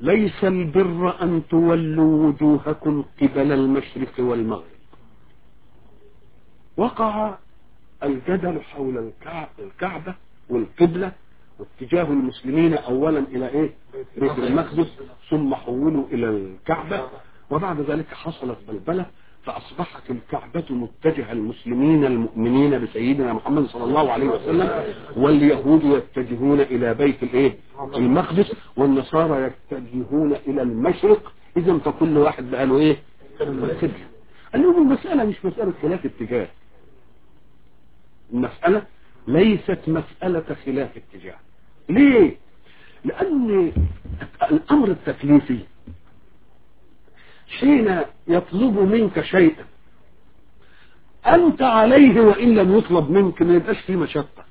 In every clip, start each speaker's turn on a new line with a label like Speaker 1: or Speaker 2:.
Speaker 1: ليس البر أن تولوا وجوهكم قبل المشرق والمغرب وقع الجدل حول الكعبة والقبلة واتجاه المسلمين أولا إلى إيه بيت المقدس ثم حولوا إلى الكعبة وبعد ذلك حصلت بلبلة فأصبحت الكعبة متجهة المسلمين المؤمنين بسيدنا محمد صلى الله عليه وسلم واليهود يتجهون إلى بيت الإيه المقدس والنصارى يتجهون إلى المشرق إذا فكل واحد بقى له إيه قبلة قال لهم المسألة مش مسألة خلاف اتجاه المسألة ليست مسألة خلاف اتجاه ليه لأن الأمر التكليفي حين يطلب منك شيئا أنت عليه وإن لم يطلب منك ما يبقاش فيه مشقة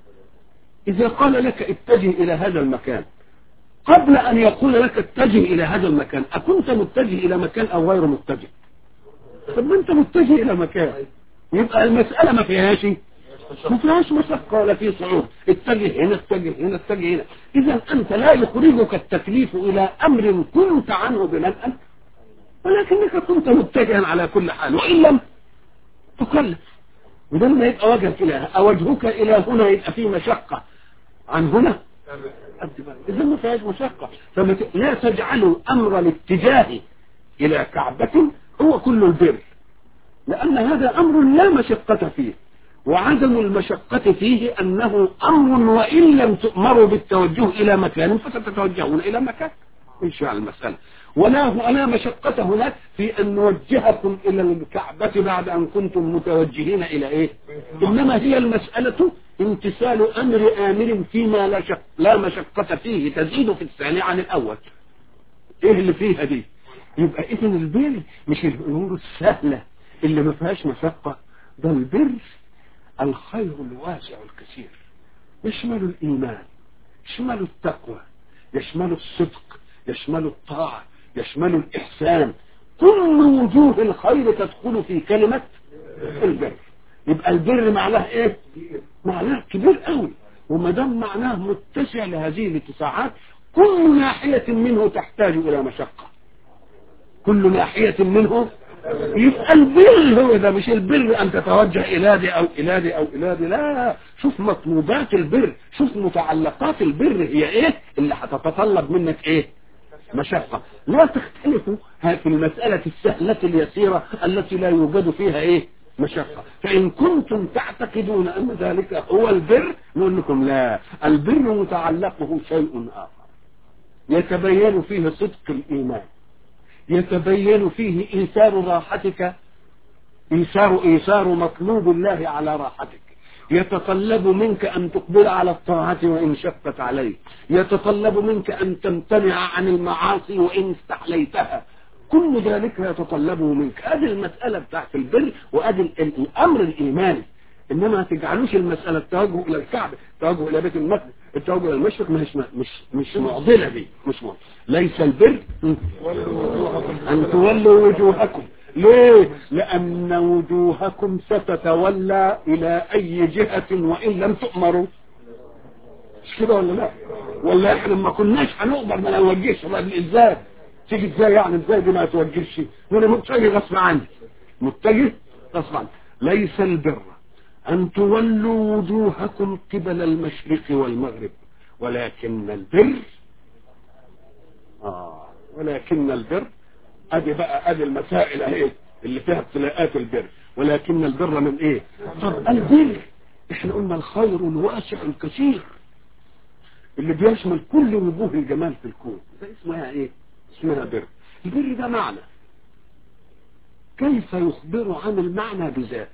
Speaker 1: إذا قال لك اتجه إلى هذا المكان قبل أن يقول لك اتجه إلى هذا المكان أكنت متجه إلى مكان أو غير متجه طب ما أنت متجه إلى مكان يبقى المسألة ما فيهاش ما فيهاش مشقة ولا في صعوبة اتجه هنا اتجه هنا اتجه هنا إذا أنت لا يخرجك التكليف إلى أمر كنت عنه بمنأ ولكنك كنت متجها على كل حال وإن لم تكلف بدل ما يبقى وجهك إلى أوجهك إلى هنا يبقى فيه مشقة عن هنا إذا ما فيهاش مشقة فما ت... لا تجعلوا أمر الاتجاه إلى كعبة هو كل البر لأن هذا أمر لا مشقة فيه وعدم المشقة فيه أنه أمر وإن لم تؤمروا بالتوجه إلى مكان فستتوجهون إلى مكان إن شاء المسألة ولا ولا مشقة هناك في أن نوجهكم إلى الكعبة بعد أن كنتم متوجهين إلى إيه إنما هي المسألة امتثال أمر آمر فيما لا, شق لا مشقة فيه تزيد في الثاني عن الأول إيه اللي فيها دي يبقى إذن البر مش الأمور السهلة اللي ما فيهاش مشقة ده البر الخير الواسع الكثير يشمل الإيمان يشمل التقوى يشمل الصدق يشمل الطاعة يشمل الإحسان كل وجوه الخير تدخل في كلمة البر يبقى البر معناه ايه معناه كبير قوي وما دام معناه متسع لهذه الاتساعات كل ناحية منه تحتاج إلى مشقة كل ناحية منه يبقى البر هو ده مش البر أن تتوجه إلى دي أو إلى دي أو إلى دي لا شوف مطلوبات البر شوف متعلقات البر هي إيه اللي هتتطلب منك إيه مشقة لا تختلفوا في المسألة السهلة اليسيرة التي لا يوجد فيها إيه مشقة فإن كنتم تعتقدون أن ذلك هو البر نقول لكم لا البر متعلقه شيء آخر يتبين فيه صدق الإيمان يتبين فيه إيثار راحتك إيثار إيثار مطلوب الله على راحتك يتطلب منك أن تقبل على الطاعة وإن شقت عليك يتطلب منك أن تمتنع عن المعاصي وإن استحليتها كل ذلك يتطلبه منك هذه المسألة بتاعت البر وهذه الأمر الإيماني إنما ما تجعلوش المسألة التوجه إلى الكعبة التوجه إلى بيت المقدس التوجه إلى المشرق مش مش مش معضلة دي مش معضلة ليس البر أن تولوا وجوهكم ليه لأن وجوهكم ستتولى إلى أي جهة وإن لم تؤمروا مش كده ولا لا ولا احنا لما كناش هنقدر ما نوجهش ازاي تيجي ازاي يعني ازاي دي ما توجهش وانا متجه غصب عني متجه غصب عني ليس البر أن تولوا وجوهكم قبل المشرق والمغرب ولكن البر آه ولكن البر ادي بقى ادي المسائل اهي اللي فيها ابتلاءات البر ولكن البر من ايه طب البر احنا قلنا الخير الواسع الكثير اللي بيشمل كل وجوه الجمال في الكون ده اسمها ايه اسمها بر البر ده معنى كيف يخبر عن المعنى بذات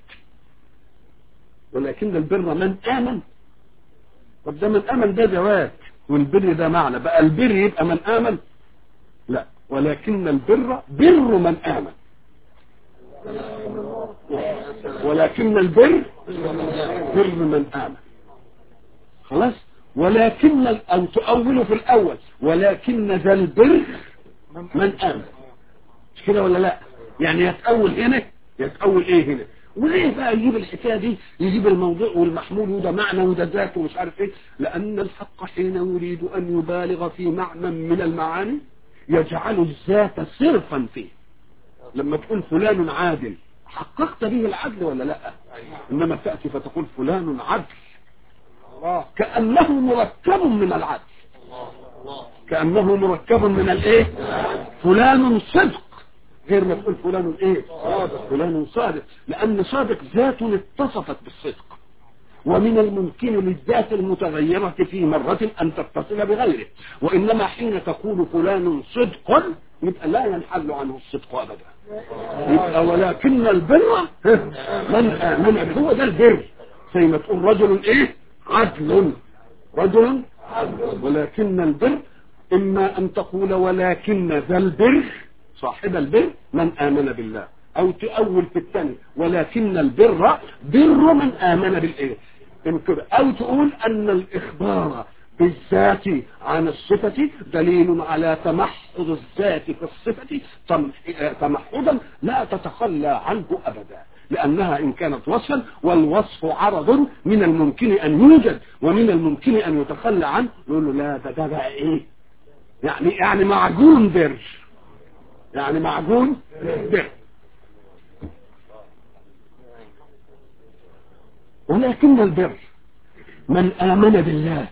Speaker 1: ولكن البر من آمن طب ده من آمن ده ذوات والبر ده معنى بقى البر يبقى من آمن لا ولكن البر بر من آمن ولكن البر بر من آمن خلاص ولكن أو تؤول في الأول ولكن ذا البر من آمن مش كده ولا لا يعني يتأول هنا يتأول ايه هنا وليه بقى يجيب الحكايه دي يجيب الموضوع والمحمول وده معنى وده ذات ومش عارف ايه لان الحق حين يريد ان يبالغ في معنى من المعاني يجعل الذات صرفا فيه لما تقول فلان عادل حققت به العدل ولا لا انما تأتي فتقول فلان عدل كأنه مركب من العدل كأنه مركب من الايه فلان صدق غير ما تقول فلان ايه فلان صادق لان صادق ذات اتصفت بالصدق ومن الممكن للذات المتغيرة في مرة أن تتصل بغيره وإنما حين تقول فلان صدق يبقى لا ينحل عنه الصدق أبدا يبقى ولكن البر من آمن هو ده البر زي ما تقول رجل إيه عدل رجل ولكن البر إما أن تقول ولكن ذا البر صاحب البر من آمن بالله أو تأول في الثاني ولكن البر بر من آمن بالإيه أو تقول أن الإخبار بالذات عن الصفة دليل على تمحض الذات في الصفة تمحضا لا تتخلى عنه أبدا لأنها إن كانت وصفا والوصف عرض من الممكن أن يوجد ومن الممكن أن يتخلى عنه يقول له لا ده ده بقى إيه يعني يعني معجون بر يعني معجون بر ولكن البر من آمن بالله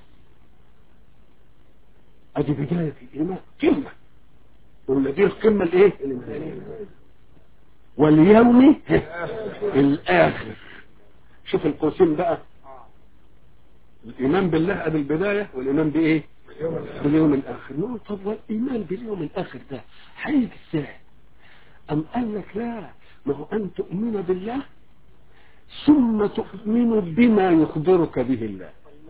Speaker 1: ادي بداية الإيمان قمة والذي القمة الايه واليوم الآخر شوف القوسين بقى الإيمان بالله ادي البداية والإيمان بإيه باليوم الآخر نقول طب والإيمان باليوم الآخر ده هيجي ازاي أم قال لك لا ما هو أن تؤمن بالله ثم تؤمن بما يخبرك به الله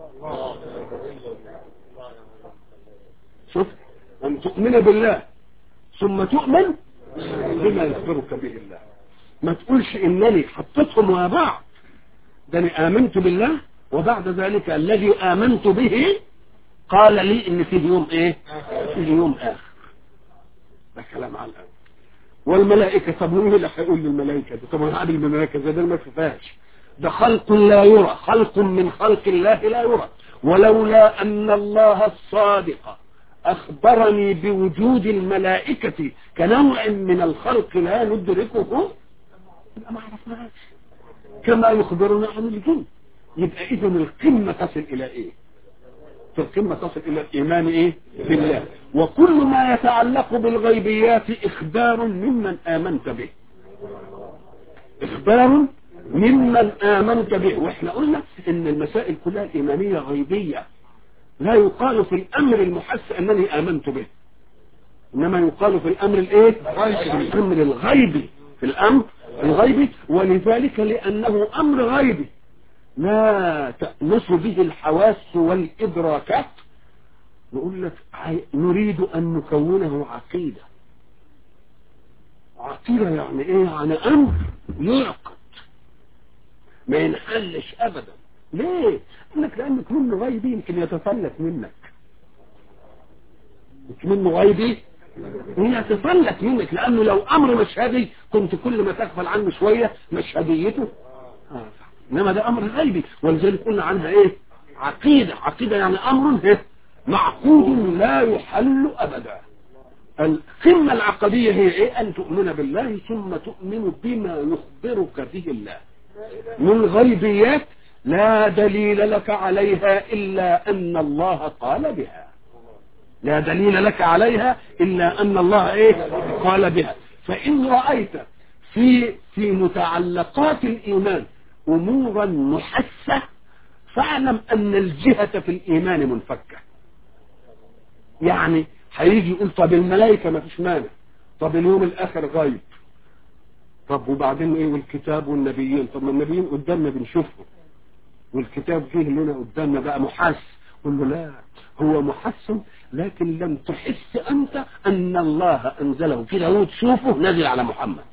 Speaker 1: شوف أن تؤمن بالله ثم تؤمن بما يخبرك به الله ما تقولش إنني حطيتهم مع بعض ده أنا آمنت بالله وبعد ذلك الذي آمنت به قال لي إن فيه يوم إيه فيه يوم آخر ده كلام على الأول والملائكة طب مين اللي هيقول للملائكة ده طب انا قابل الملائكة زي ده ما شفاش ده خلق لا يرى خلق من خلق الله لا يرى ولولا أن الله الصادق أخبرني بوجود الملائكة كنوع من الخلق لا ندركه يبقى ما عرفناش كما يخبرنا عن الجن يبقى إذا القمة تصل إلى إيه في القمة تصل إلى الإيمان إيه بالله وكل ما يتعلق بالغيبيات إخبار ممن آمنت به إخبار ممن آمنت به وإحنا قلنا إن المسائل كلها الإيمانية غيبية لا يقال في الأمر المحس أنني آمنت به إنما يقال في الأمر الإيه في الأمر الغيبي في الأمر الغيبي ولذلك لأنه أمر غيبي لا تأنس به الحواس والإدراكات نقول لك نريد أن نكونه عقيدة عقيدة يعني إيه يعني أمر يعقد ما ينحلش أبدا ليه؟ لك لأنك منه غيبي يمكن يتفلت منك مش منه غيبي يتفلت منك لأنه لو أمر مشهدي كنت كل ما تغفل عنه شوية مشهديته آه. إنما ده أمر غيبي ولذلك قلنا عنها إيه عقيدة عقيدة يعني أمر إيه؟ معقود لا يحل أبدا القمة العقدية هي إيه أن تؤمن بالله ثم تؤمن بما يخبرك به الله من غيبيات لا دليل لك عليها إلا أن الله قال بها لا دليل لك عليها إلا أن الله إيه قال بها فإن رأيت في في متعلقات الإيمان أمورا محسة فاعلم أن الجهة في الإيمان منفكة يعني هيجي يقول طب الملائكة ما فيش مانع طب اليوم الآخر غيب طب وبعدين ايه والكتاب والنبيين طب ما النبيين قدامنا بنشوفهم والكتاب فيه لنا قدامنا بقى محس قل له لا هو محسن لكن لم تحس أنت أن الله أنزله كده هو تشوفه نزل على محمد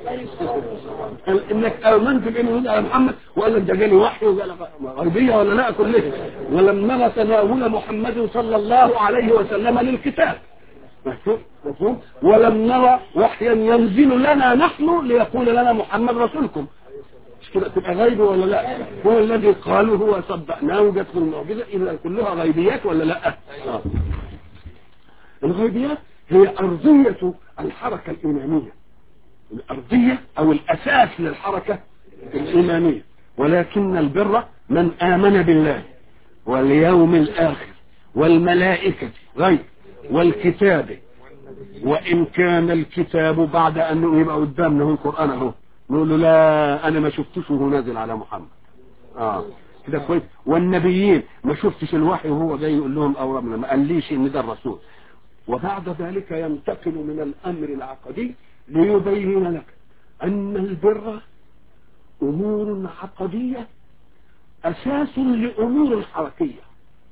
Speaker 1: انك امنت بانه نزل على محمد وقال لك ده جالي وحي وقال غربيه ولا لا كلها ولم نرى تناول محمد صلى الله عليه وسلم للكتاب مفهوم ولم نرى وحيا ينزل لنا نحن ليقول لنا محمد رسولكم مش كده تبقى غيب ولا لا هو الذي قالوا هو صدقناه وجت في المعجزه اذا كلها غيبيات ولا لا آه. الغيبيات هي أرضية الحركة الإيمانية الأرضية أو الأساس للحركة الإيمانية ولكن البر من آمن بالله واليوم الآخر والملائكة غير والكتاب وإن كان الكتاب بعد أن يبقى قدامنا هو القرآن أهو نقول له لا أنا ما شفتش وهو نازل على محمد آه كده كويس والنبيين ما شفتش الوحي وهو جاي يقول لهم أورمنا ما قاليش إن ده الرسول وبعد ذلك ينتقل من الأمر العقدي ليبين لك أن البر أمور عقدية أساس لأمور الحركية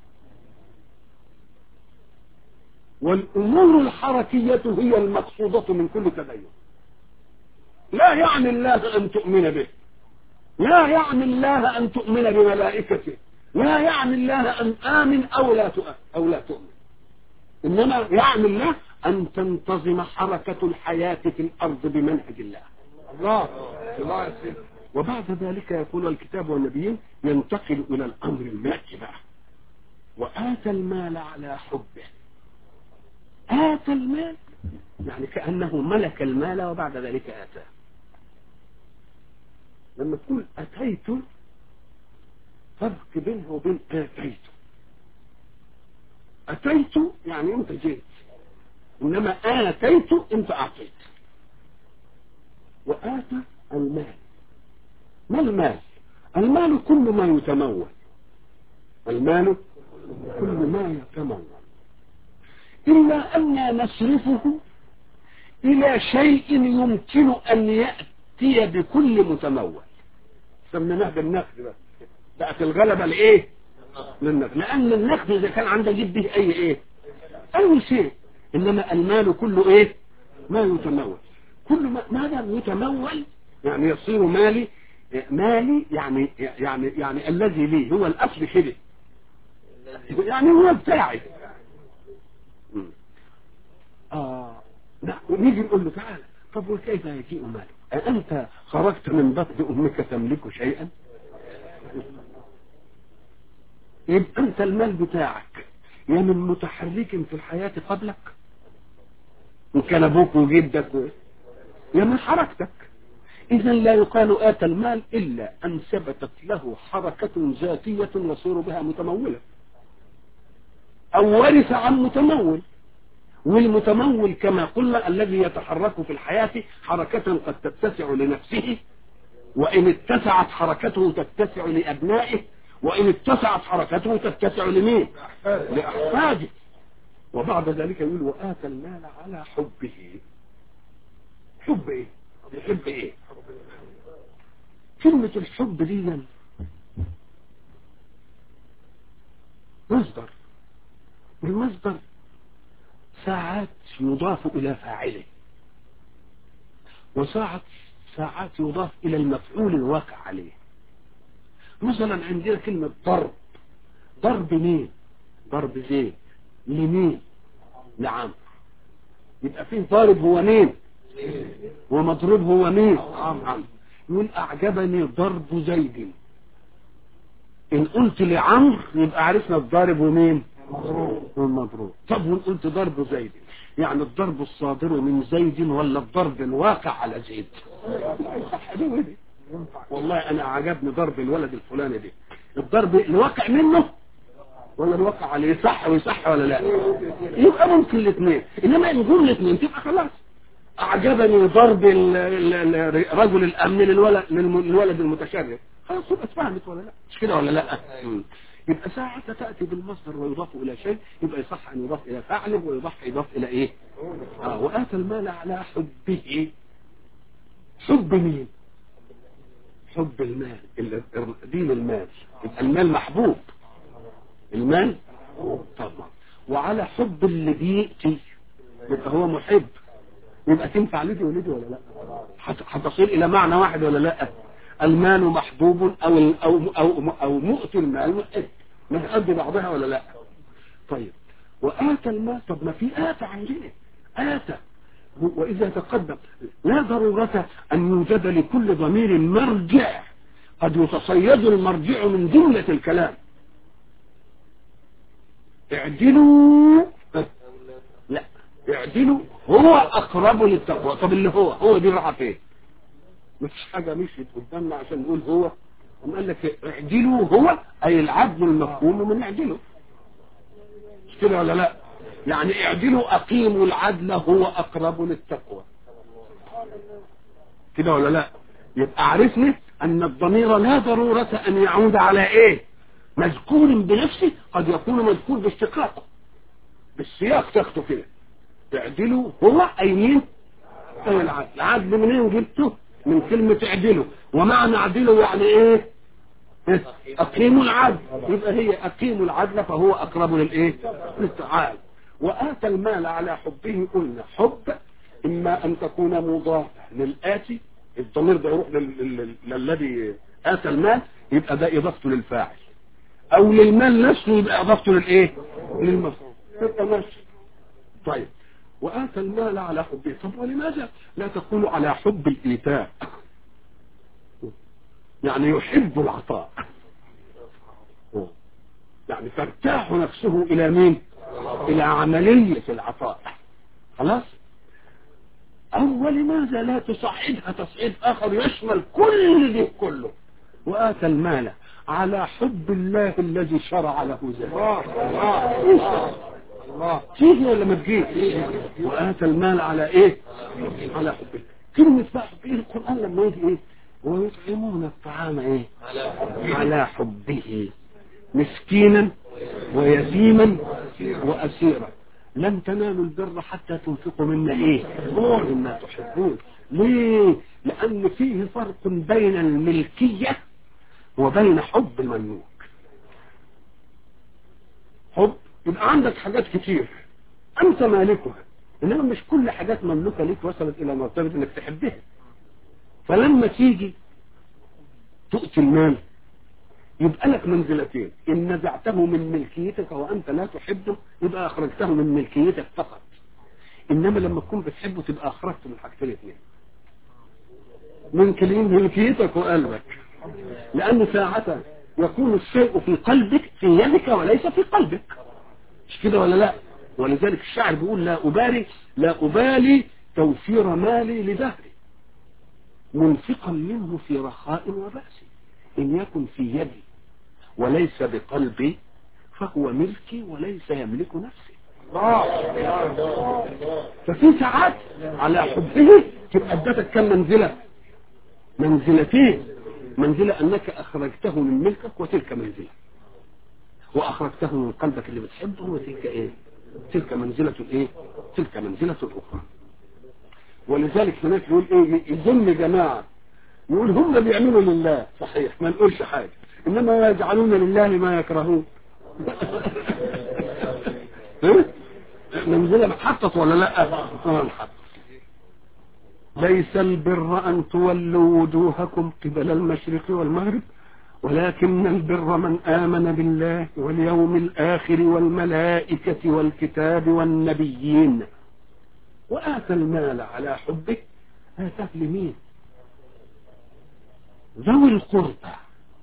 Speaker 1: والأمور الحركية هي المقصودة من كل تدين لا يعني الله أن تؤمن به لا يعني الله أن تؤمن بملائكته لا يعني الله أن آمن أو لا تؤمن أو لا تؤمن إنما يعني الله أن تنتظم حركة الحياة في الأرض بمنهج الله
Speaker 2: الله الله يا سيدي
Speaker 1: وبعد ذلك يقول الكتاب والنبيين ينتقل إلى الأمر المادي بقى وآتى المال على حبه آتى المال يعني كأنه ملك المال وبعد ذلك آتاه لما تقول أتيت فرق بينه وبين آتيت أتيت يعني أنت جيت إنما آتيت أنت أعطيت وآتى المال ما المال المال كل ما يتمول المال كل ما يتمول إلا أن نصرفه إلى شيء يمكن أن يأتي بكل متمول سميناه بالنقد بس بقت الغلبة لإيه للنقد لأن النقد إذا كان عندك جد به أي إيه أي شيء إنما المال كله إيه ما يتمول كل ما ما دام يتمول يعني يصير مالي مالي يعني يعني يعني الذي لي هو الأصل كده يعني هو بتاعي آه لا ونيجي نقول له تعالى طب وكيف يجيء مالك أأنت خرجت من بطن أمك تملك شيئا يبقى أنت المال بتاعك يا من متحرك في الحياة قبلك إن كان أبوك وجدك و... يا من حركتك إذا لا يقال آتى المال إلا أن ثبتت له حركة ذاتية يصير بها متمولا أو ورث عن متمول والمتمول كما قلنا الذي يتحرك في الحياة حركة قد تتسع لنفسه وإن اتسعت حركته تتسع لأبنائه وإن اتسعت حركته تتسع لمين لأحفاده وبعد ذلك يقول وآتى المال على حبه حب ايه يحب ايه كلمة الحب دي مصدر المصدر ساعات يضاف إلى فاعله وساعات ساعات يضاف إلى المفعول الواقع عليه مثلا عندنا كلمة ضرب ضرب مين ضرب زيد لمين لعمرو يبقى فيه ضارب هو مين ومضروب هو مين عمرو يقول أعجبني ضرب زيد إن قلت لعمرو يبقى عرفنا الضارب ومين والمضروب طب وإن قلت ضرب زيد يعني الضرب الصادر من زيد ولا الضرب الواقع على زيد صح دي ودي والله انا عجبني ضرب الولد الفلاني دي الضرب الواقع منه ولا الواقع عليه صح ويصح ولا لا يبقى ممكن الاثنين انما ان جم الاثنين تبقى خلاص اعجبني ضرب ال- ال- ال- رجل الامن للولد للولد المتشرف خلاص يبقى اتفهمت ولا لا مش كده ولا لا مم. يبقى ساعة تأتي بالمصدر ويضاف إلى شيء يبقى يصح أن يضاف إلى فاعله ويضاف يضاف إلى إيه آه وآتى المال على حبه حب مين حب المال ال- ال- دين المال يبقى المال محبوب المال طبعا وعلى حب اللي بيأتي يبقى هو محب يبقى تنفع لدي ولدي ولا لا هت- هتصير الى معنى واحد ولا لا المال محبوب او ال- او او او مؤتي المال محب من قد بعضها ولا لا طيب وآتى المال طب ما في آتى عندنا آتى وإذا تقدم لا ضرورة أن يوجد لكل ضمير مرجع قد يتصيد المرجع من جملة الكلام اعدلوا لا اعدلوا هو اقرب للتقوى طب اللي هو هو دي راحه فين مفيش حاجه مشيت قدامنا عشان نقول هو قام قال لك اعدلوا هو اي العدل المفهوم من اعدلوا مش كده ولا لا يعني اعدلوا اقيموا العدل هو اقرب للتقوى كده ولا لا يبقى عرفنا ان الضمير لا ضرورة ان يعود على ايه مذكور بنفسه قد يكون مذكور باشتقاقه بالسياق تاخده كده اعدلوا هو اي مين اي العدل العدل منين جبته من كلمة اعدلوا ومعنى اعدلوا يعني ايه إيه؟ اقيموا العدل يبقى هي اقيموا العدل فهو اقرب للايه للتعال واتى المال على حبه قلنا حب اما ان تكون مضافة للاتي الضمير ده يروح لل- لل- للذي اتى المال يبقى ده اضافته للفاعل او للمال نفسه يبقى اضافته للايه للمفعول يبقى ماشي طيب واتى المال على حبه طب ولماذا لا تقول على حب الايتاء يعني يحب العطاء يعني ترتاح نفسه الى مين الى عملية العطاء خلاص او ولماذا لا تصعدها تصعيد اخر يشمل كل ده كله واتى المال على حب الله الذي شرع له ذلك
Speaker 2: الله الله
Speaker 1: تيجي ولا ما تجيش واتى المال على ايه على حب الله كلمة بقى حب ايه القرآن لما يجي ايه ويطعمون الطعام ايه على حبه مسكينا ويتيما واسيرا لن تنالوا البر حتى تنفقوا مما ايه مما تحبون ليه لان فيه فرق بين الملكية وبين حب المملوك حب يبقى عندك حاجات كتير انت مالكها انما مش كل حاجات مملوكة ليك وصلت الى مرتبة انك تحبها فلما تيجي تؤتي المال يبقى لك منزلتين ان نزعته من ملكيتك وانت لا تحبه يبقى اخرجته من ملكيتك فقط انما لما تكون بتحبه تبقى اخرجته من حاجتين اثنين من كلمة ملكيتك وقلبك لان ساعة يكون الشيء في قلبك في يدك وليس في قلبك مش كده ولا لا ولذلك الشاعر بيقول لا أبالي لا أبالي توفير مالي لدهري منفقا منه في رخاء وبأس إن يكن في يدي وليس بقلبي فهو ملكي وليس يملك نفسي ففي ساعات على حبه تبقى ادتك كم منزلة منزلتين منزلة انك اخرجته من ملكك وتلك منزلة واخرجته من قلبك اللي بتحبه وتلك ايه تلك منزلة ايه تلك منزلة اخرى ولذلك هناك يقول ايه يذم جماعة يقول هم بيعملوا لله صحيح ما نقولش حاجة انما يجعلون لله ما يكرهون ها؟ منزلة محطت ولا لا اه محطت ليس البر أن تولوا وجوهكم قبل المشرق والمغرب ولكن البر من آمن بالله واليوم الآخر والملائكة والكتاب والنبيين وآتى المال على حبه آتاه لمين ذوي القربى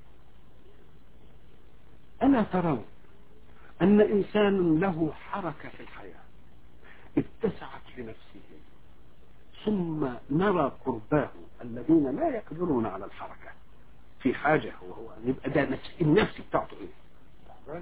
Speaker 1: ألا ترون أن إنسان له حركة في الحياة اتسعت لنفسه ثم نرى قرباه الذين لا يقدرون على الحركة في حاجة وهو يبقى ده نفس النفس بتاعته ايه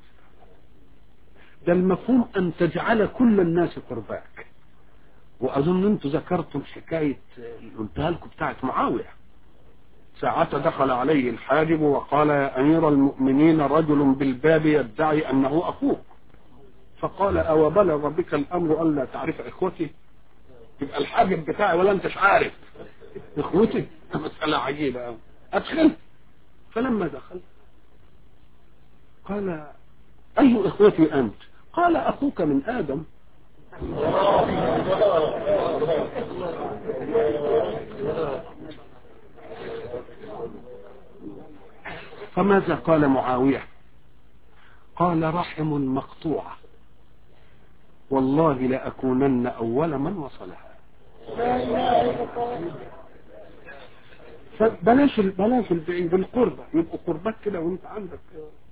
Speaker 1: ده المفهوم ان تجعل كل الناس قرباك واظن انتم ذكرتم حكاية اللي قلتها لكم بتاعت معاوية ساعة دخل عليه الحاجب وقال يا امير المؤمنين رجل بالباب يدعي انه اخوك فقال او بلغ بك الامر الا تعرف اخوتي يبقى الحاجب بتاعي ولا انتش عارف اخوتي مسألة عجيبة قوي ادخل فلما دخل قال اي اخوتي انت قال اخوك من ادم فماذا قال معاوية قال رحم مقطوعة والله لأكونن أول من وصلها فبلاش بلاش البعيد بالقربة يبقوا قربات كده وانت عندك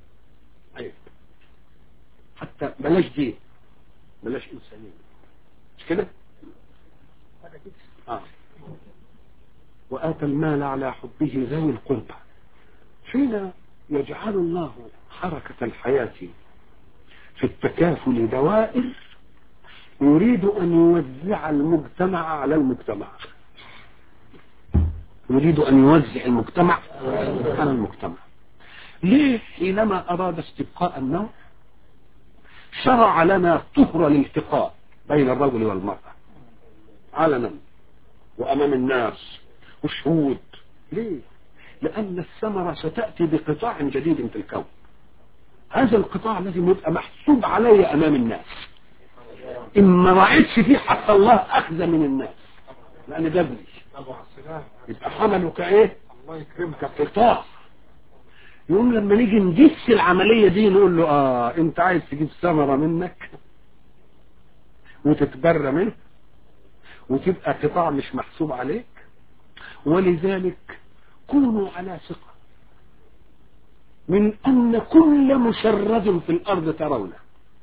Speaker 1: عيب حتى بلاش دين بلاش إنسانية مش كده آه. وآتى المال على حبه ذوي القربى حين يجعل الله حركة الحياة في التكافل دوائر يريد أن يوزع المجتمع على المجتمع يريد أن يوزع المجتمع على المجتمع ليه حينما أراد استبقاء النوع شرع لنا طهر الالتقاء بين الرجل والمرأة علنا وأمام الناس وشهود ليه لأن الثمرة ستأتي بقطاع جديد في الكون هذا القطاع لازم يبقى محسوب علي أمام الناس إن ما رأيتش فيه حتى الله أخذ من الناس لأن ده ابني يبقى حمله كإيه
Speaker 2: الله يكرمك
Speaker 1: كقطاع يقوم لما نيجي ندس العملية دي نقول له اه انت عايز تجيب ثمرة منك وتتبرى منه وتبقى قطاع مش محسوب عليك ولذلك كونوا على ثقة من أن كل مشرد في الأرض ترونه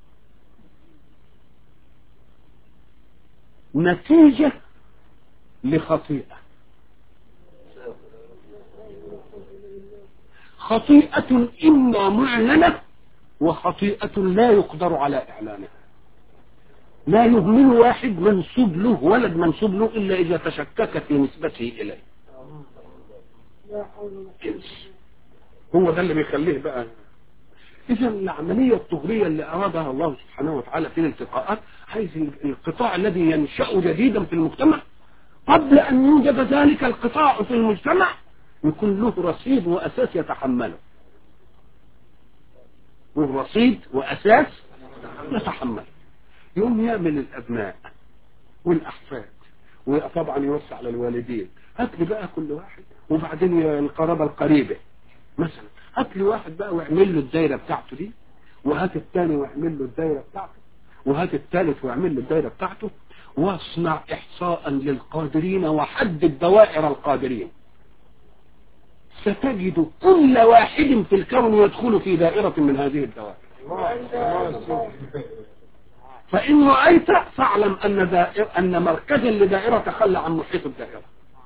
Speaker 1: نتيجة لخطيئة خطيئة إما معلنة وخطيئة لا يقدر على إعلانها لا يهمل واحد منسوب له ولد منسوب له إلا إذا تشكك في نسبته إليه كنس هو ده اللي بيخليه بقى إذا العملية الطهرية اللي أرادها الله سبحانه وتعالى في الالتقاءات عايز القطاع الذي ينشأ جديدا في المجتمع قبل أن يوجد ذلك القطاع في المجتمع يكون له رصيد وأساس يتحمله له رصيد وأساس يتحمله يوم يعمل الأبناء والأحفاد وطبعا يوسع على الوالدين هات لي بقى كل واحد وبعدين القرابة القريبة مثلا هات لي واحد بقى واعمل له الدايرة بتاعته دي وهات الثاني واعمل له الدايرة بتاعته وهات الثالث واعمل له الدايرة بتاعته واصنع إحصاء للقادرين وحدد دوائر القادرين ستجد كل واحد في الكون يدخل في دائرة من هذه الدوائر فإن رأيت فاعلم أن دائر أن مركزا لدائرة تخلى عن محيط الدائرة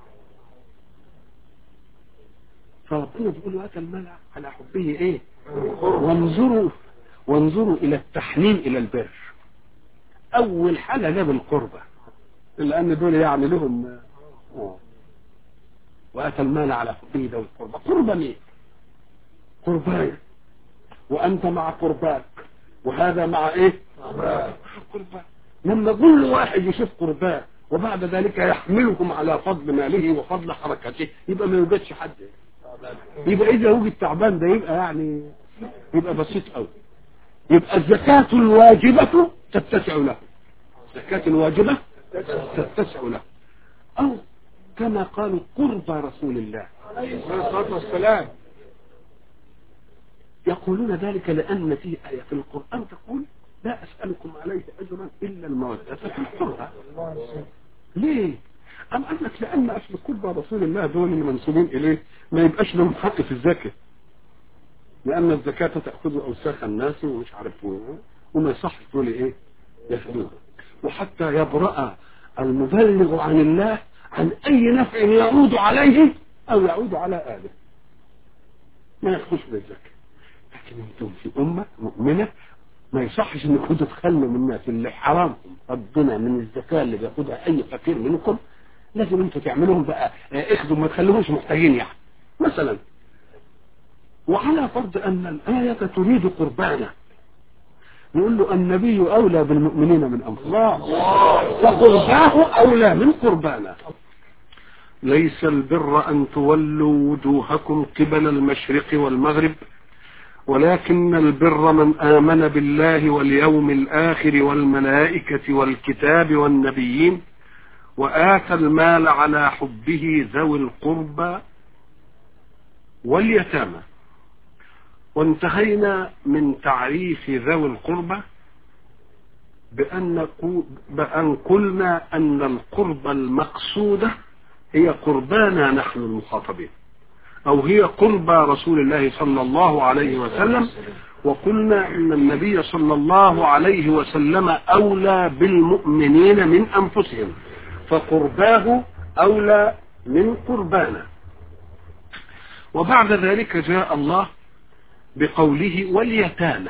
Speaker 1: فربنا بيقول هذا الملع على حبه ايه وانظروا وانظروا الى التحنين الى البر اول حاجة جاب القربة لان دول يعني لهم آه. واتى المال على حبه ذوي القربة قربة مين قربان وانت مع قرباك وهذا مع ايه قربان لما كل واحد يشوف قرباه وبعد ذلك يحملهم على فضل ماله وفضل حركته يبقى ما يوجدش حد يبقى اذا وجد تعبان ده يبقى يعني يبقى بسيط قوي يبقى الزكاة الواجبة تتسع له الزكاة الواجبة تتسع له او كما قالوا قرب رسول الله
Speaker 2: عليه الصلاة والسلام
Speaker 1: يقولون ذلك لأن في آية في القرآن تقول لا أسألكم عليه أجرا إلا المودة في القرآن ليه؟ أم قال لك لأن أصل قرب رسول الله دول المنسوبين إليه ما يبقاش لهم حق في الزكاة لأن الزكاة تأخذ أوساخ الناس ومش عارف وما يصحش دول إيه ياخذوها وحتى يبرأ المبلغ عن الله عن أي نفع يعود عليه أو يعود على آله ما يخش بالزكاة لكن انتم في أمة مؤمنة ما يصحش انكم تتخلوا من الناس اللي حرامكم ربنا من الزكاة اللي بياخدها أي فقير منكم لازم انتوا تعملوهم بقى اخذوا ما تخلوهمش محتاجين يعني مثلا وعلى فرض أن الآية تريد قربانا يقول له النبي أولى بالمؤمنين من أنفسهم فقرباه أولى من قربانا ليس البر أن تولوا وجوهكم قبل المشرق والمغرب ولكن البر من آمن بالله واليوم الآخر والملائكة والكتاب والنبيين وآتى المال على حبه ذوي القربى واليتامى وانتهينا من تعريف ذوي القربى بأن, بأن قلنا أن القربى المقصودة هي قربانا نحن المخاطبين أو هي قربى رسول الله صلى الله عليه وسلم وقلنا ان النبي صلى الله عليه وسلم اولى بالمؤمنين من انفسهم فقرباه اولى من قربانا وبعد ذلك جاء الله بقوله واليتامى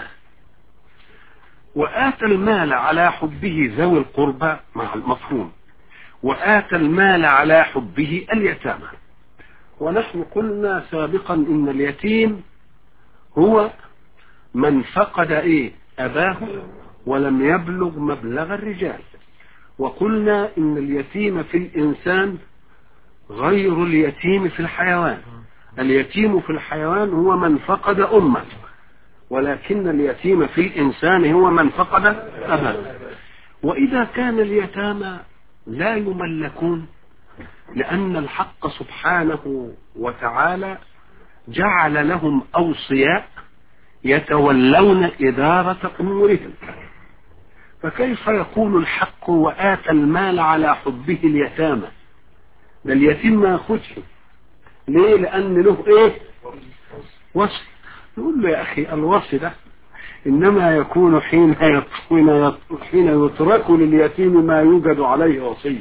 Speaker 1: وآتى المال على حبه ذوي القربى مع المفهوم وآتى المال على حبه اليتامى ونحن قلنا سابقا إن اليتيم هو من فقد إيه أباه ولم يبلغ مبلغ الرجال وقلنا إن اليتيم في الإنسان غير اليتيم في الحيوان اليتيم في الحيوان هو من فقد أمه ولكن اليتيم في الإنسان هو من فقد أباه وإذا كان اليتامى لا يملكون لأن الحق سبحانه وتعالى جعل لهم أوصياء يتولون إدارة أمورهم فكيف يقول الحق وآتى المال على حبه اليتامى ده اليتيم ما ياخدش ليه لأن له إيه وصي يقول له يا أخي الوصي ده إنما يكون حين حين حين يترك لليتيم ما يوجد عليه وصي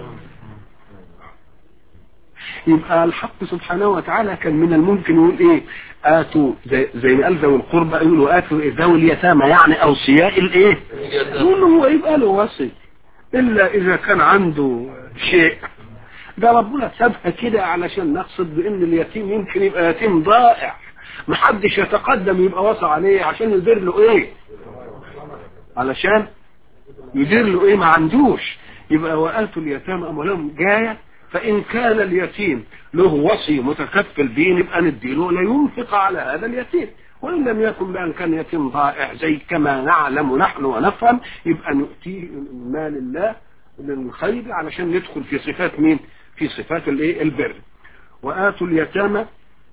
Speaker 1: يبقى الحق سبحانه وتعالى كان من الممكن يقول ايه اتوا زي, زي ما قال ذوي القربى يقولوا اتوا ذوي اليتامى يعني اوصياء الايه يقول له هو يبقى له وصي الا اذا كان عنده شيء ده ربنا سابها كده علشان نقصد بان اليتيم يمكن يبقى يتيم ضائع محدش يتقدم يبقى وصى عليه عشان يدير له ايه علشان يدير له ايه ما عندوش يبقى وآتوا اليتامى اموالهم جايه فإن كان اليتيم له وصي متكفل به يبقى نديله لينفق على هذا اليتيم وإن لم يكن بأن كان يتيم ضائع زي كما نعلم نحن ونفهم يبقى نؤتيه مال الله للخير علشان ندخل في صفات مين في صفات الايه البر وآتوا اليتامى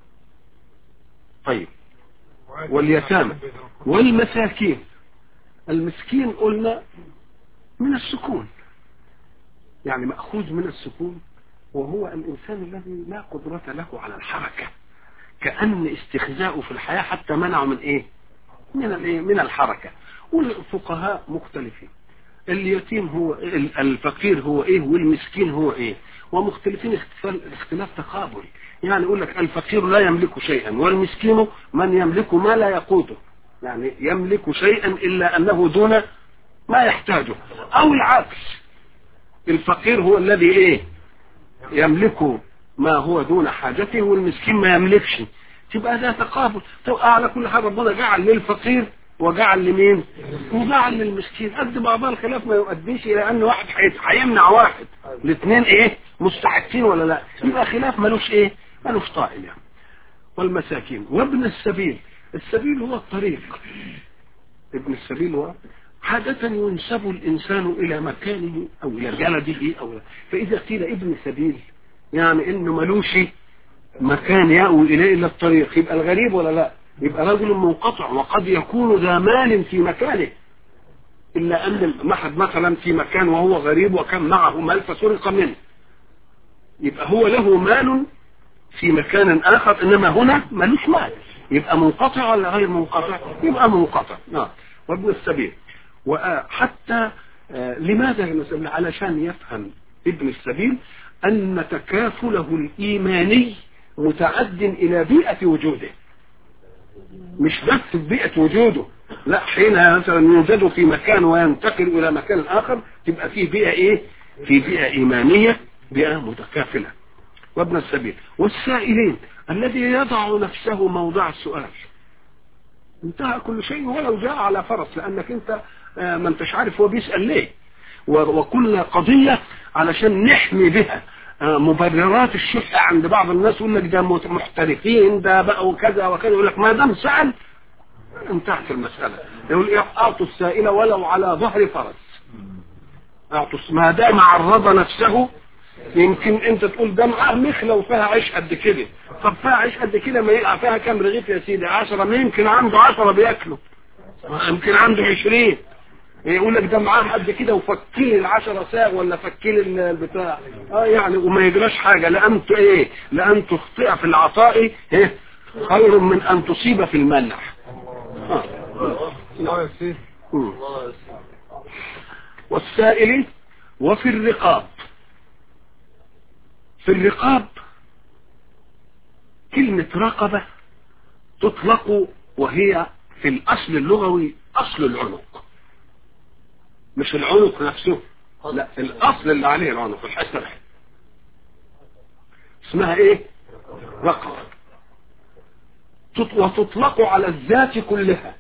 Speaker 1: طيب واليتامى والمساكين المسكين قلنا من السكون يعني مأخوذ من السكون وهو الإنسان الذي لا قدرة له على الحركة كأن استخزاؤه في الحياة حتى منعه من إيه من الإيه من الحركة والفقهاء مختلفين اليتيم هو الفقير هو إيه والمسكين هو إيه ومختلفين اختلاف تقابل يعني يقول لك الفقير لا يملك شيئا والمسكين من يملك ما لا يقوته يعني يملك شيئا إلا أنه دون ما يحتاجه أو العكس الفقير هو الذي إيه يملك ما هو دون حاجته والمسكين ما يملكش تبقى ده تقابل تبقى على كل حال ربنا جعل للفقير وجعل لمين وجعل للمسكين قد بعضها الخلاف ما يؤديش الى ان واحد هيمنع واحد الاثنين ايه مستحقين ولا لا يبقى خلاف ملوش ايه ملوش طائل يعني والمساكين وابن السبيل السبيل هو الطريق ابن السبيل هو عادة ينسب الإنسان إلى مكانه أو إلى بلده أو فإذا قيل ابن سبيل يعني إنه ملوش مكان يأوي إليه إلا الطريق يبقى الغريب ولا لا يبقى رجل منقطع وقد يكون ذا مال في مكانه إلا أن محد مثلا في مكان وهو غريب وكان معه مال فسرق منه يبقى هو له مال في مكان آخر إنما هنا ملوش مال يبقى منقطع ولا غير منقطع يبقى منقطع نعم وابن السبيل وحتى لماذا علشان يفهم ابن السبيل أن تكافله الإيماني متعد إلى بيئة وجوده مش بس في بيئة وجوده لا حين مثلا يوجد في مكان وينتقل إلى مكان آخر تبقى في بيئة إيه في بيئة إيمانية بيئة متكافلة وابن السبيل والسائلين الذي يضع نفسه موضع السؤال انتهى كل شيء ولو جاء على فرس لأنك أنت ما انتش عارف هو بيسأل ليه وكل قضية علشان نحمي بها مبررات الشح عند بعض الناس يقول لك ده محترفين ده بقى وكذا وكذا يقول لك ما دام سأل انتهت المسألة يقول ايه اعطوا السائل ولو على ظهر فرس اعطوا ما دام عرض نفسه يمكن انت تقول ده معاه مخله وفيها عيش قد كده طب فيها عيش قد كده ما يقع فيها كام رغيف يا سيدي 10 ما يمكن عنده 10 بياكلوا يمكن عنده 20 يقول لك ده معاه قد كده وفكيل العشرة ساغ ولا فكيل البتاع اه يعني وما يجراش حاجة لأن ايه لأن تخطئ في العطاء ايه خير من أن تصيب في المنع آه.
Speaker 2: الله يسير
Speaker 1: مم. والسائل وفي الرقاب في الرقاب كلمة رقبة تطلق وهي في الأصل اللغوي أصل العنق مش العنق نفسه لا الأصل اللي عليه العنق الحتة دي. اسمها ايه رقبة تط- وتطلق على الذات كلها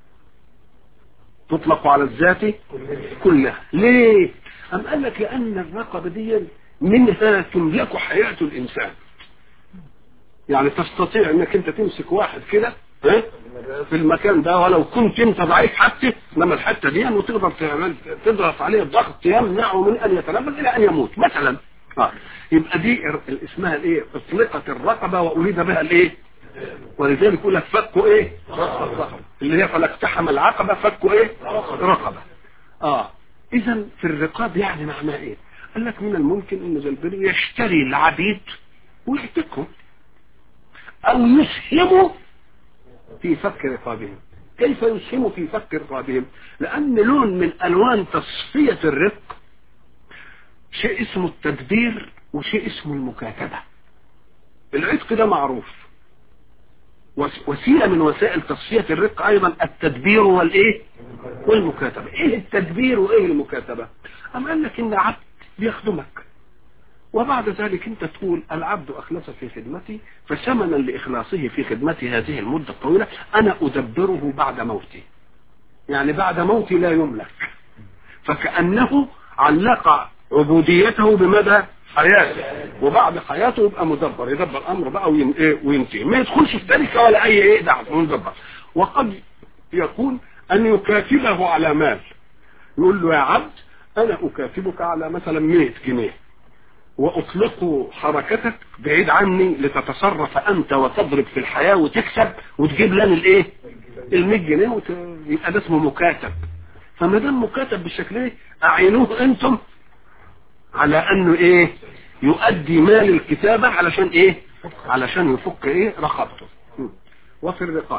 Speaker 1: تطلق على الذات كلها ليه أم قال لك لأن الرقبة دي منها تملك حياة الإنسان يعني تستطيع انك انت تمسك واحد كده ها في المكان ده ولو كنت انت ضعيف حتى انما الحته دي وتقدر تعمل تضغط عليه الضغط يمنعه من ان يتنفس الى ان يموت مثلا اه يبقى دي ال- اسمها الايه اطلقت الرقبه واريد بها الايه ولذلك يقول لك فكوا ايه رقبة. اللي هي فلاقتحم العقبه فكوا ايه رقبه اه اذا في الرقاب يعني معناه ايه قال لك من الممكن ان زلبر يشتري العبيد ويعتقهم او يسهم في فك رقابهم كيف يسهم في فك رقابهم لان لون من الوان تصفية الرق شيء اسمه التدبير وشيء اسمه المكاتبة العتق ده معروف وس- وسيلة من وسائل تصفية الرق ايضا التدبير والايه والمكاتبة ايه التدبير وايه المكاتبة ام قال لك ان عبد بيخدمك وبعد ذلك انت تقول العبد اخلص في خدمتي فثمنا لاخلاصه في خدمتي هذه المدة الطويلة انا ادبره بعد موتي يعني بعد موتي لا يملك فكأنه علق عبوديته بمدى حياته وبعد حياته يبقى مدبر يدبر امر بقى وين- إيه وينتهي ما يدخلش في تركه ولا اي ايه ده مدبر وقد يكون ان يكاتبه على مال يقول له يا عبد انا اكاتبك على مثلا 100 جنيه واطلق حركتك بعيد عني لتتصرف انت وتضرب في الحياة وتكسب وتجيب لنا الايه ال100 جنيه وت... يبقى ده اسمه مكاتب فما دام مكاتب بالشكل ده اعينوه انتم على انه ايه يؤدي مال الكتابة علشان ايه علشان يفك ايه رقبته م. وفي الرقاب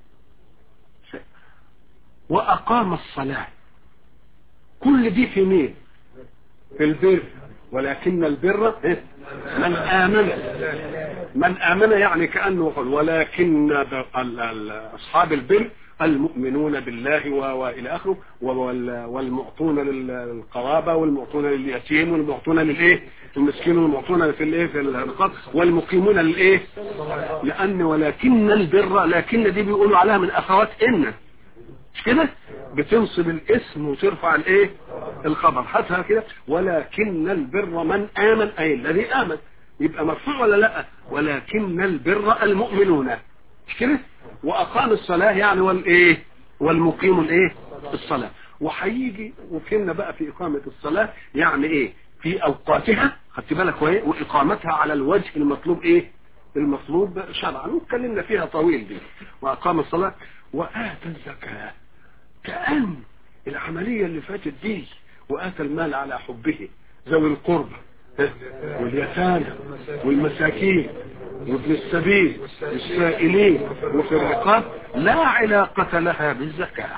Speaker 1: واقام الصلاة كل دي في مين في البر ولكن البر إيه؟ من آمن من آمن يعني كأنه قال ولكن ال- ال- أصحاب البر المؤمنون بالله و- وإلى آخره وال- والمعطون لل- للقرابة والمعطون لليتيم والمعطون للإيه المسكين والمعطون في الإيه في الرقاب والمقيمون للإيه لأن ولكن البر لكن دي بيقولوا عليها من أخوات إن مش كده بتنصب الاسم وترفع الايه الخبر هاتها كده ولكن البر من امن اي الذي امن يبقى مرفوع ولا لا ولكن البر المؤمنون مش كده واقام الصلاه يعني والايه والمقيم الايه الصلاه وهيجي وكلنا بقى في اقامه الصلاه يعني ايه في اوقاتها خدت بالك وايه واقامتها على الوجه المطلوب ايه المطلوب شرعا واتكلمنا فيها طويل دي واقام الصلاه واتى الزكاه كأن العملية اللي فاتت دي وآتى المال على حبه ذوي القربى واليتامى والمساكين وابن السبيل والسائلين وفي الرقاب لا علاقة لها بالزكاة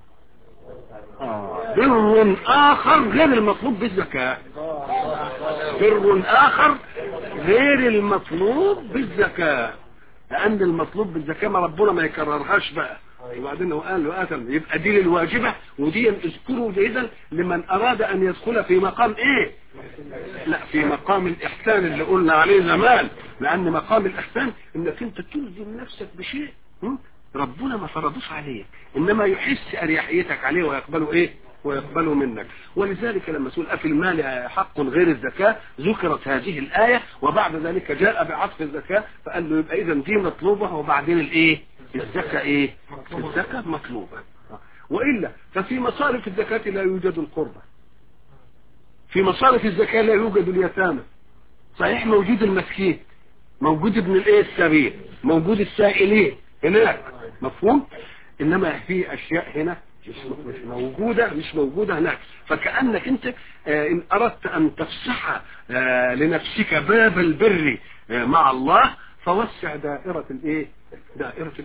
Speaker 1: آه. بر آخر غير المطلوب بالزكاة بر آخر غير المطلوب بالزكاة لأن المطلوب بالزكاة ما ربنا ما يكررهاش بقى وبعدين هو قال له آتم يبقى دي للواجبة ودي اذكروا جيدا لمن أراد أن يدخل في مقام إيه لا في مقام الإحسان اللي قلنا عليه زمان لأن مقام الإحسان إنك أنت تلزم نفسك بشيء م? ربنا ما فرضوش عليك إنما يحس أريحيتك عليه ويقبله إيه ويقبله منك ولذلك لما سئل أفي المال حق غير الزكاة ذكرت هذه الآية وبعد ذلك جاء بعطف الزكاة فقال له يبقى إذا دي مطلوبة وبعدين الإيه الزكاة إيه الزكاة مطلوبة وإلا ففي مصارف الزكاة لا يوجد القربة في مصارف الزكاة لا يوجد اليتامى صحيح موجود المسكين موجود ابن الايه السبيل موجود السائلين هناك مفهوم انما في اشياء هنا مش مش موجودة مش موجودة هناك فكأنك انت آه، ان اردت ان تفسح آه، لنفسك باب البر آه، مع الله فوسع دائرة الايه دائرة الانفاق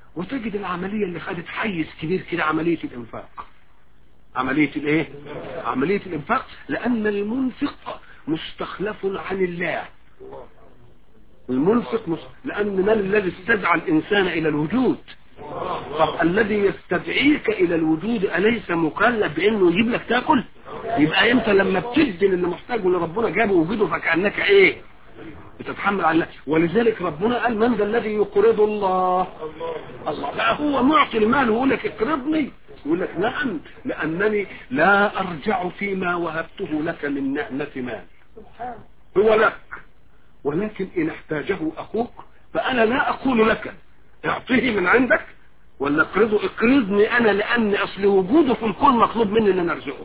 Speaker 1: وتجد العملية اللي خدت حيز كبير كده عملية الإنفاق عملية الايه عملية الإنفاق لأن المنفق مستخلف عن الله المنفق مس... لأن من الذي استدعى الإنسان إلى الوجود طب الذي يستدعيك إلى الوجود أليس مكلف بأنه يجيب لك تاكل يبقى أنت لما بتدي اللي محتاجه اللي ربنا جابه وجوده فكأنك إيه بتتحمل على الله ولذلك ربنا قال من ذا الذي يقرض الله الله لا هو معطي المال ويقول لك اقرضني يقول لك نعم لأنني لا أرجع فيما وهبته لك من نعمة مال هو لك ولكن إن احتاجه أخوك فأنا لا أقول لك اعطيه من عندك ولا اقرضه اقرضني أنا لأن أصل وجوده في الكون مطلوب مني أن أنا أرزقه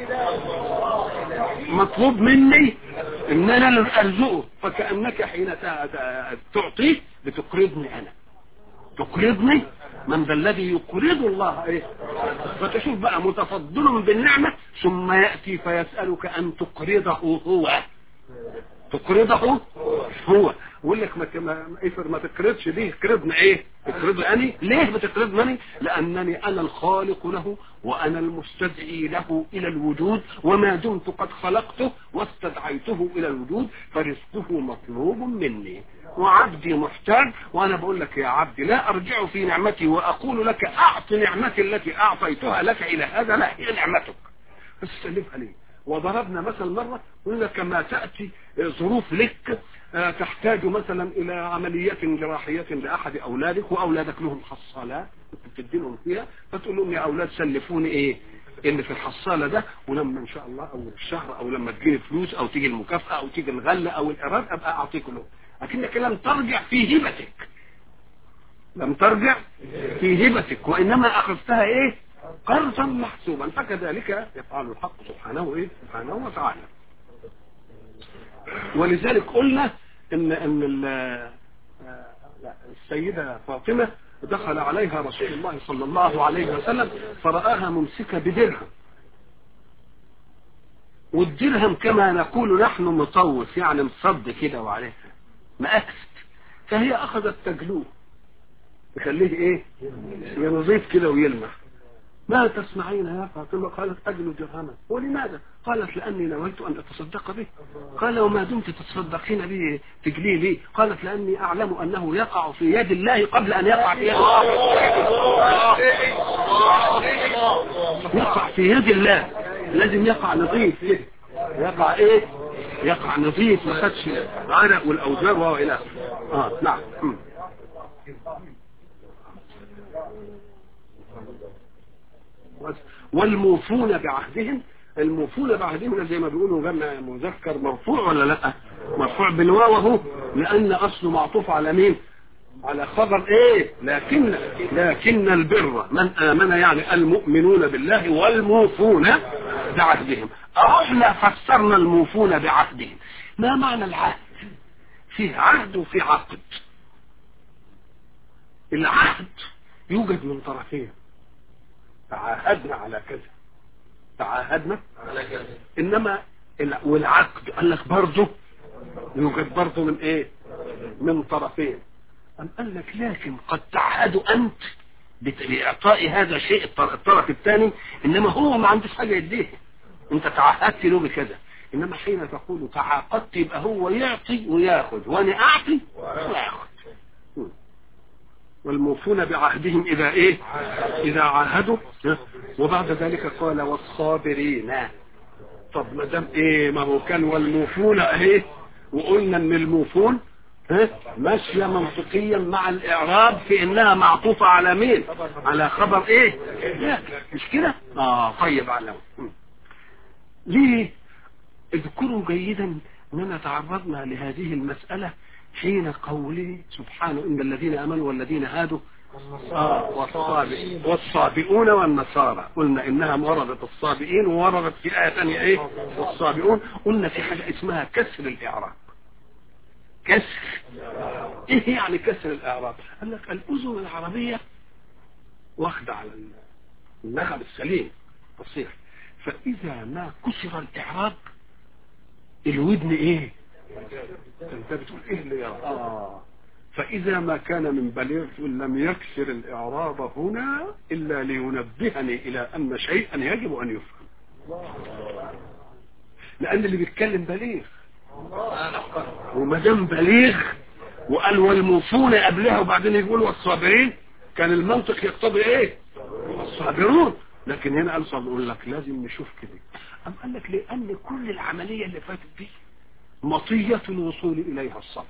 Speaker 1: مطلوب مني أن أنا أرزقه فكأنك حين تعطيه بتقرضني أنا تقرضني من ذا الذي يقرض الله ايه فتشوف بقى متفضل بالنعمة ثم يأتي فيسألك أن تقرضه هو تقرضه هو يقول لك ما ما افر ما تقرضش دي اقرضنا ايه اقرض اني ليه بتقرضني لانني انا الخالق له وانا المستدعي له الى الوجود وما دمت قد خلقته واستدعيته الى الوجود فرزقه مطلوب مني وعبدي محتاج وانا بقول لك يا عبدي لا ارجع في نعمتي واقول لك اعط نعمتي التي اعطيتها لك الى هذا لا هي نعمتك استلفها ليه وضربنا مثل مرة قلنا كما تأتي ظروف لك تحتاج مثلا إلى عملية جراحية لأحد أولادك وأولادك لهم حصالات بتدينهم فيها فتقول لهم يا أولاد سلفوني إيه اللي في الحصالة ده ولما إن شاء الله أول الشهر أو لما تجيني فلوس أو تيجي المكافأة أو تيجي الغلة أو الإيراد أبقى أعطيك له لكنك لم ترجع في هبتك لم ترجع في هبتك وإنما أخذتها إيه قرضا محسوبا فكذلك يفعل الحق سبحانه ايه سبحانه وتعالى ولذلك قلنا ان ان السيده فاطمه دخل عليها رسول الله صلى الله عليه وسلم فرآها ممسكه بدرهم والدرهم كما نقول نحن مطوف يعني مصد كده وعليه مأكست فهي اخذت تجلوه تخليه ايه ينظيف كده ويلمح ما تسمعين يا فاطمة قالت أجل درهما ولماذا قالت لأني نويت أن أتصدق به قال وما دمت تصدقين به تجليه لي قالت لأني أعلم أنه يقع في يد الله قبل أن يقع في يد يقع في يد الله لازم يقع نظيف كده يقع ايه يقع نظيف ما خدش عرق والاوزار والى اخره اه نعم والموفون بعهدهم الموفون بعهدهم زي ما بيقولوا جمع مذكر مرفوع ولا لا مرفوع بالواو اهو لان اصله معطوف على مين على خبر ايه لكن لكن البر من امن يعني المؤمنون بالله والموفون بعهدهم احنا فسرنا الموفون بعهدهم ما معنى العهد فيه عهد وفي عقد العهد يوجد من طرفين تعاهدنا على كذا تعاهدنا
Speaker 2: على كذا
Speaker 1: انما والعقد قال لك برضه يوجد برضه من ايه من طرفين أم قال لك لكن قد تعهدوا انت بإعطاء هذا الشيء الطرف الثاني انما هو ما عندوش حاجة يديه انت تعهدت له بكذا انما حين تقول تعاقدت يبقى هو يعطي وياخذ وانا اعطي واخذ والموفون بعهدهم إذا إيه إذا عاهدوا وبعد ذلك قال والصابرين طب ما دام إيه ما هو كان والموفون إيه وقلنا إن الموفون ها ماشية منطقيا مع الإعراب في إنها معطوفة على مين على خبر إيه لا مش كده آه طيب علم ليه اذكروا جيدا أننا تعرضنا لهذه المسألة حين قوله سبحانه إن الذين أمنوا والذين هادوا آه والصابئين والصابئون والنصارى قلنا إنها وردت الصابئين ووردت في آية ثانية إيه والصابئون قلنا في حاجة اسمها كسر الإعراب كسر إيه يعني كسر الإعراب قال لك الأذن العربية واخدة على النخب السليم تصير فإذا ما كسر الإعراب الودن إيه انت بتقول ايه اللي يرى اه فإذا ما كان من بليغ لم يكسر الإعراب هنا إلا لينبهني إلى أن شيئا يجب أن يفهم لأن اللي بيتكلم بليغ وما دام بليغ وقال والموفون قبلها وبعدين يقول والصابرين كان المنطق يقتضي ايه الصابرون لكن هنا قال صابر يقول لك لازم نشوف كده أم قال لك لأن كل العملية اللي فاتت دي مطية الوصول إليها الصبر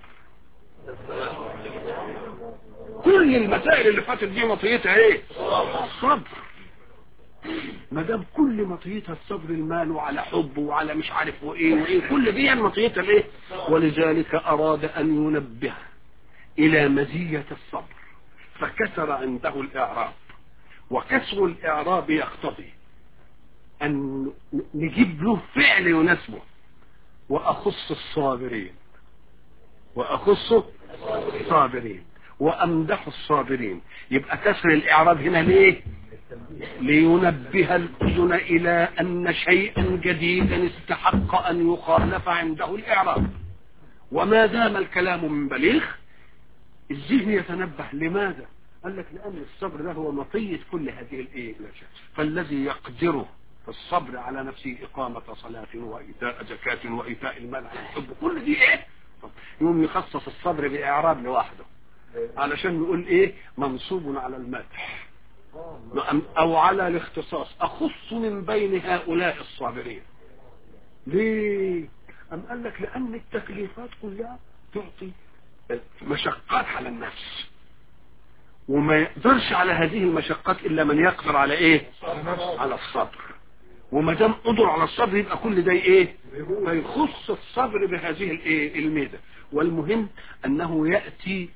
Speaker 1: كل المسائل اللي فاتت دي مطيتها ايه الصبر ما دام كل مطيتها الصبر المال وعلى حب وعلى مش عارف وايه وايه كل دي مطيتها الايه ولذلك اراد ان ينبه الى مزية الصبر فكسر عنده الاعراب وكسر الاعراب يقتضي ان نجيب له فعل يناسبه واخص الصابرين واخص الصابرين وامدح الصابرين يبقى كسر الاعراب هنا ليه لينبه الأذن إلى أن شيئا جديدا استحق أن يخالف عنده الإعراب وما دام الكلام من بليغ الذهن يتنبه لماذا قال لك لأن الصبر ده هو مطية كل هذه الإيه فالذي يقدره في الصبر على نفسه إقامة صلاة وإيتاء زكاة وإيتاء المال على الحب كل دي إيه يوم يخصص الصبر بإعراب لوحده علشان يقول إيه منصوب على المدح او على الاختصاص اخص من بين هؤلاء الصابرين ليه ام قال لك لان التكليفات كلها تعطي مشقات على النفس وما يقدرش على هذه المشقات الا من يقدر على ايه على الصبر وما دام قدر على الصبر يبقى كل ده ايه فيخص الصبر بهذه الايه الميزه والمهم انه ياتي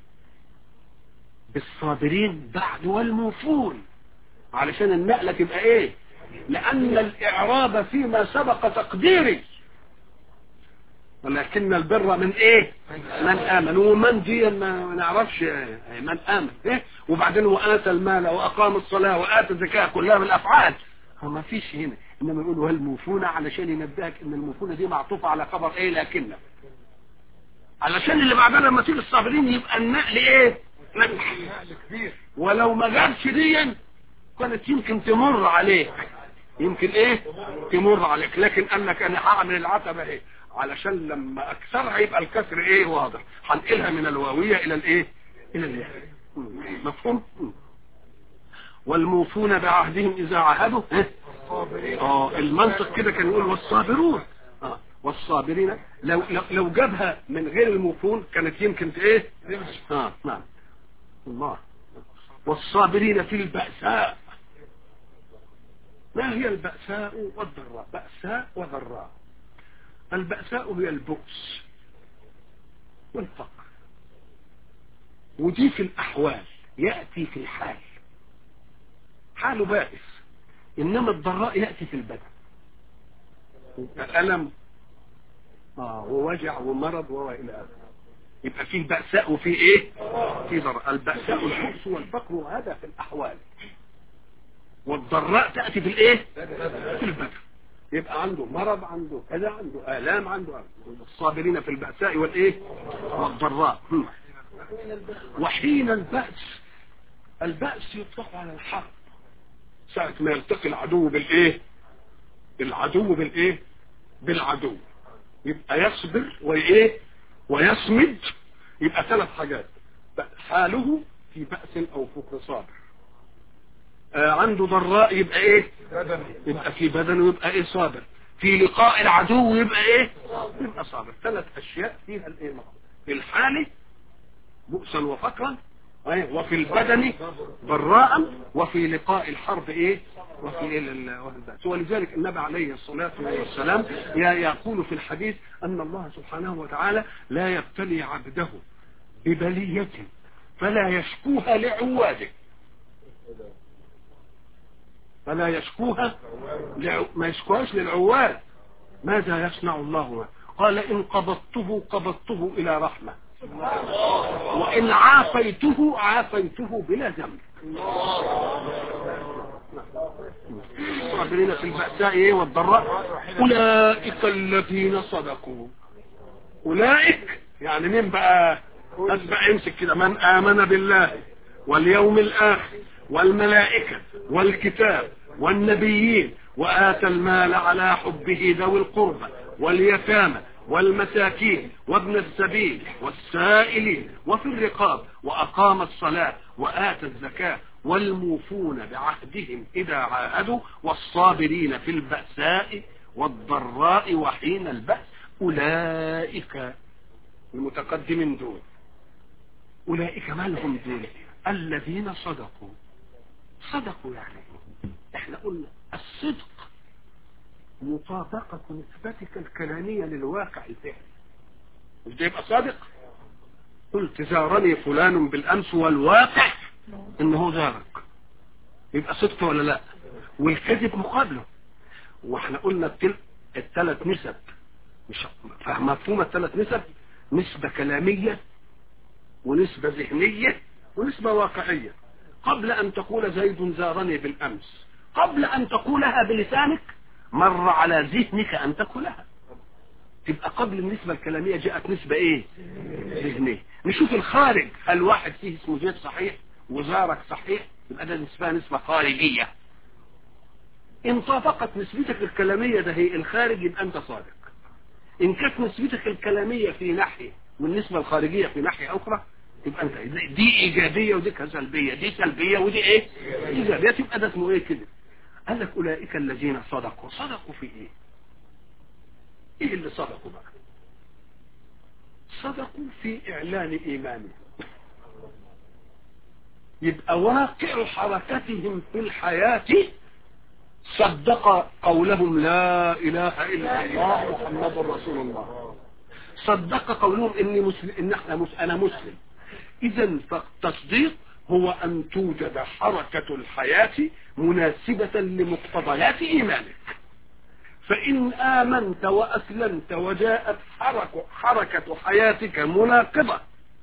Speaker 1: بالصابرين بعد والموفون علشان النقلة تبقى ايه لان الاعراب فيما سبق تقديري ولكن البر من ايه من امن ومن دي ما نعرفش من امن إيه؟ وبعدين واتى المال واقام الصلاة واتى الزكاة كلها من الافعال ما فيش هنا انما يقولوا الموفونة علشان ينبهك ان الموفونة دي معطوفة على خبر ايه لكن علشان اللي بعدها لما تيجي الصابرين يبقى النقل ايه نقل كبير ولو ما جابش ديا كانت يمكن تمر عليك يمكن ايه تمر عليك لكن قال لك انا هعمل العتبه ايه علشان لما اكسرها يبقى الكسر ايه واضح هنقلها من الواويه الى الايه الى الياء مفهوم والموفون بعهدهم اذا عاهدوا اه المنطق كده كان يقول والصابرون اه والصابرين لو لو, لو جابها من غير الموفون كانت يمكن ايه اه نعم الله والصابرين في البأساء ما هي البأساء والضراء بأساء وضراء البأساء هي البؤس والفقر ودي في الأحوال يأتي في الحال حاله بائس إنما الضراء يأتي في البدن ألم آه ووجع ومرض وإلى آخره يبقى فيه بأساء وفيه ايه في ضراء البأساء البؤس والفقر هذا في الأحوال والضراء تأتي في الايه في البدن يبقى عنده مرض عنده كذا عنده آلام عنده الصابرين في البأساء والايه والضراء وحين البأس البأس يطلق على الحرب ساعة ما يلتقي العدو بالايه العدو بالايه بالعدو يبقى يصبر وايه ويصمد يبقى ثلاث حاجات حاله في بأس او فقر صابر آه عنده ضراء يبقى ايه يبقى في بدنه يبقى ايه صابر في لقاء العدو يبقى ايه يبقى صابر ثلاث اشياء فيها الايه في الحال بؤسا وفقرا وفي البدن ضراء وفي لقاء الحرب ايه وفي البأس ولذلك النبي عليه الصلاة والسلام يقول في الحديث أن الله سبحانه وتعالى لا يبتلي عبده ببلية فلا يشكوها لعواده فلا يشكوها لعو... ما يشكوهاش للعواد ماذا يصنع الله قال إن قبضته قبضته إلى رحمة وإن عافيته عافيته بلا ذنب صابرين في البأساء ايه والضراء أولئك الذين صدقوا أولئك يعني مين بقى أتبع امسك كده من آمن بالله واليوم الآخر والملائكة والكتاب والنبيين وآتى المال على حبه ذوي القربى واليتامى والمساكين وابن السبيل والسائلين وفي الرقاب وأقام الصلاة وآتى الزكاة والموفون بعهدهم إذا عاهدوا والصابرين في البأساء والضراء وحين البأس أولئك المتقدمين دول أولئك ما لهم دول الذين صدقوا صدقوا يعني احنا قلنا الصدق مطابقة نسبتك الكلامية للواقع الفعلي مش ده يبقى صادق قلت زارني فلان بالأمس والواقع انه زارك يبقى صدق ولا لا والكذب مقابله واحنا قلنا التل... الثلاث نسب مش فاهم مفهوم الثلاث نسب نسبة كلامية ونسبة ذهنية ونسبة واقعية قبل أن تقول زيد زارني بالأمس قبل أن تقولها بلسانك مر على ذهنك أن تقولها تبقى قبل النسبة الكلامية جاءت نسبة ايه ذهنية نشوف الخارج هل واحد فيه اسمه زيد صحيح وزارك صحيح يبقى ده نسبة نسبة خارجية ان طابقت نسبتك الكلامية ده هي الخارج يبقى انت صادق ان كانت نسبتك الكلامية في ناحية والنسبة الخارجية في ناحية اخرى يبقى انت دي ايجابية ودي سلبية دي سلبية ودي ايه ايجابية تبقى ده اسمه ايه كده قال لك اولئك الذين صدقوا صدقوا في ايه ايه اللي صدقوا بقى صدقوا في اعلان ايمانهم يبقى واقع حركتهم في الحياة صدق قولهم لا اله الا الله محمد رسول الله صدق قولهم اني مسلم ان احنا مس... انا مسلم اذا فالتصديق هو ان توجد حركة الحياة مناسبة لمقتضيات ايمانك فان امنت واسلمت وجاءت حركة, حركة حياتك مناقضة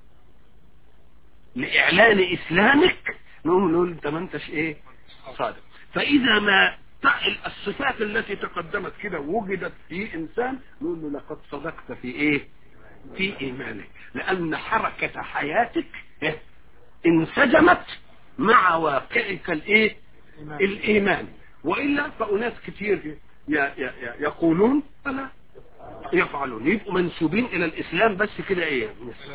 Speaker 1: لاعلان اسلامك نقوم نقول انت ما انتش ايه صادق فاذا ما الصفات التي تقدمت كده وجدت في انسان نقول له لقد صدقت في ايه في ايمانك لان حركة حياتك إيه؟ انسجمت مع واقعك الايه الايمان والا فاناس كتير يقولون فلا يفعلون يبقوا منسوبين الى الاسلام بس كده ايه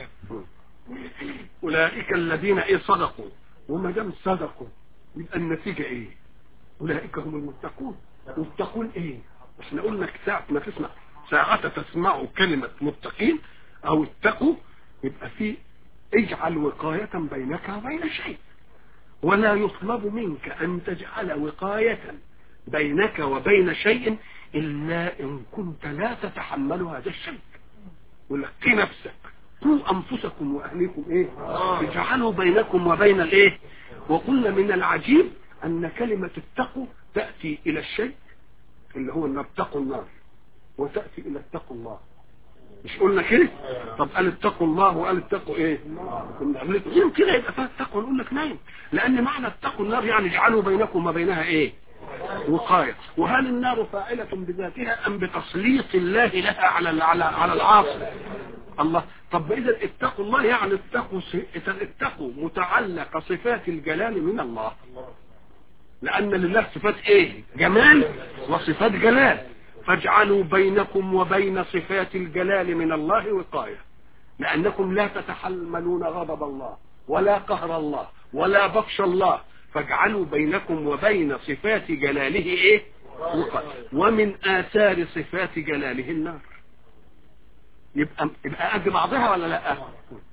Speaker 1: اولئك الذين ايه صدقوا وما دام صدقوا يبقى النتيجه ايه اولئك هم المتقون متقون ايه احنا قلنا ساعة ما تسمع ساعة تسمعوا كلمة متقين او اتقوا يبقى في اجعل وقاية بينك وبين شيء ولا يطلب منك ان تجعل وقاية بينك وبين شيء الا ان كنت لا تتحمل هذا الشيء يقول لك نفسك قوا انفسكم واهليكم ايه اجعلوا بينكم وبين الايه وقلنا من العجيب ان كلمة اتقوا تأتي الى الشيء اللي هو ان اتقوا النار وتأتي الى اتقوا الله مش قلنا كده طب قال اتقوا الله وقال اتقوا ايه يمكن كده يبقى فيها اتقوا نقول لك نايم لان معنى اتقوا النار يعني اجعلوا بينكم وبينها ايه وقاية وهل النار فاعلة بذاتها ام بتسليط الله لها على على على العاصي الله طب اذا اتقوا الله يعني اتقوا اتقوا متعلق صفات الجلال من الله لان لله صفات ايه جمال وصفات جلال فاجعلوا بينكم وبين صفات الجلال من الله وقاية لانكم لا تتحملون غضب الله ولا قهر الله ولا بطش الله فاجعلوا بينكم وبين صفات جلاله ايه وقاية ومن اثار صفات جلاله النار يبقى يبقى قد بعضها ولا لا